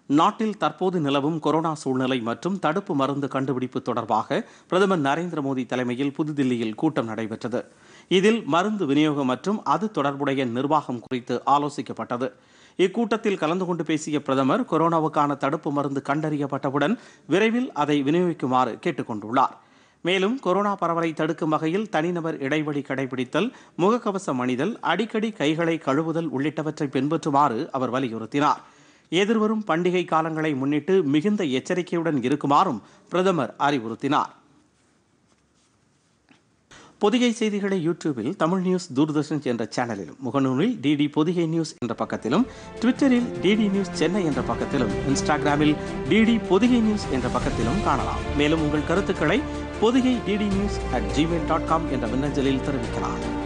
நாட்டில் தற்போது நிலவும் கொரோனா சூழ்நிலை மற்றும் தடுப்பு மருந்து கண்டுபிடிப்பு தொடர்பாக பிரதமர் நரேந்திர மோடி தலைமையில் புதுதில்லியில் கூட்டம் நடைபெற்றது இதில் மருந்து விநியோகம் மற்றும் அது தொடர்புடைய நிர்வாகம் குறித்து ஆலோசிக்கப்பட்டது இக்கூட்டத்தில் கலந்து கொண்டு பேசிய பிரதமர் கொரோனாவுக்கான தடுப்பு மருந்து கண்டறியப்பட்டவுடன் விரைவில் அதை விநியோகிக்குமாறு கேட்டுக்கொண்டுள்ளார் மேலும் கொரோனா பரவலை தடுக்கும் வகையில் தனிநபர் இடைவெளி கடைபிடித்தல் முகக்கவசம் அணிதல் அடிக்கடி கைகளை கழுவுதல் உள்ளிட்டவற்றை பின்பற்றுமாறு அவர் வலியுறுத்தினார் எதிர்வரும் பண்டிகை காலங்களை முன்னிட்டு மிகுந்த எச்சரிக்கையுடன் இருக்குமாறும் பிரதமர் அறிவுறுத்தினார் பொதிகை செய்திகளை யூடியூபில் தமிழ் நியூஸ் தூர்தர்ஷன் என்ற சேனலிலும் முகநூலில் டிடி பொதிகை நியூஸ் என்ற பக்கத்திலும் ட்விட்டரில் டிடி நியூஸ் சென்னை என்ற பக்கத்திலும் இன்ஸ்டாகிராமில் டிடி பொதிகை நியூஸ் என்ற பக்கத்திலும் காணலாம் மேலும் உங்கள் கருத்துக்களை Pothigai DD news at Gmail dot com என்ற மின்னஞ்சலில் தெரிவிக்கலாம்